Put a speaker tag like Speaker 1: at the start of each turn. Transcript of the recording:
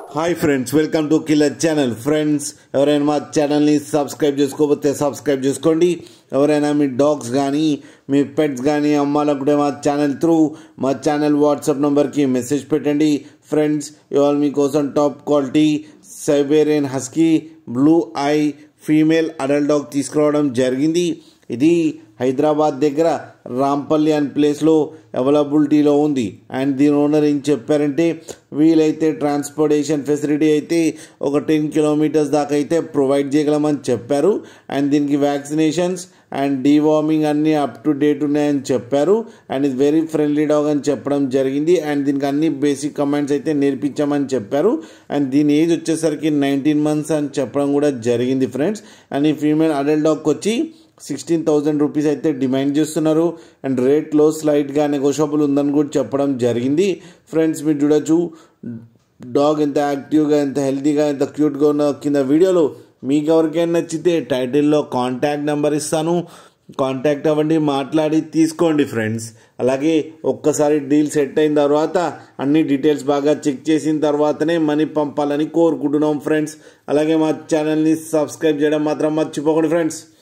Speaker 1: hi friends welcome to killer channel friends ఎవరైనా మా ఛానల్ని సబ్స్క్రైబ్ చేసుకోకపోతే సబ్స్క్రైబ్ చేసుకోండి ఎవరైనా మీ డాగ్స్ కానీ మీ పెట్స్ కానీ అమ్మాలనుకుంటే మా ఛానల్ త్రూ మా ఛానల్ వాట్సాప్ నెంబర్కి మెసేజ్ పెట్టండి ఫ్రెండ్స్ ఇవాళ మీకోసం top quality Siberian husky blue eye female adult dog తీసుకురావడం జరిగింది ఇది హైదరాబాద్ దగ్గర రాంపల్లి అనే ప్లేస్లో అవైలబిలిటీలో ఉంది అండ్ దీని ఓనర్ ఏం చెప్పారంటే వీలైతే ట్రాన్స్పోర్టేషన్ ఫెసిలిటీ అయితే ఒక టెన్ కిలోమీటర్స్ దాకా అయితే ప్రొవైడ్ చేయగలమని చెప్పారు అండ్ దీనికి వ్యాక్సినేషన్స్ అండ్ డీవార్మింగ్ అన్నీ అప్ టు డేట్ ఉన్నాయని చెప్పారు అండ్ ఇది వెరీ ఫ్రెండ్లీ డాగ్ అని చెప్పడం జరిగింది అండ్ దీనికి అన్ని బేసిక్ కమాండ్స్ అయితే నేర్పించామని చెప్పారు అండ్ దీని ఏజ్ వచ్చేసరికి నైన్టీన్ మంత్స్ అని చెప్పడం కూడా జరిగింది ఫ్రెండ్స్ అండ్ ఈ ఫీమేల్ అడల్ట్ డాగ్కి వచ్చి సిక్స్టీన్ థౌజండ్ రూపీస్ అయితే డిమాండ్ చేస్తున్నారు అండ్ రేట్లో స్లైట్గా నెగోషియబుల్ ఉందని కూడా చెప్పడం జరిగింది ఫ్రెండ్స్ మీరు చూడొచ్చు డాగ్ ఎంత యాక్టివ్గా ఎంత హెల్తీగా ఎంత క్యూట్గా ఉన్న కింద వీడియోలో మీకు ఎవరికైనా నచ్చితే టైటిల్లో కాంటాక్ట్ నెంబర్ ఇస్తాను కాంటాక్ట్ అవ్వండి మాట్లాడి తీసుకోండి ఫ్రెండ్స్ అలాగే ఒక్కసారి డీల్ సెట్ అయిన తర్వాత అన్ని డీటెయిల్స్ బాగా చెక్ చేసిన తర్వాతనే మనీ పంపాలని కోరుకుంటున్నాం ఫ్రెండ్స్ అలాగే మా ఛానల్ని సబ్స్క్రైబ్ చేయడం మాత్రం మర్చిపోకండి ఫ్రెండ్స్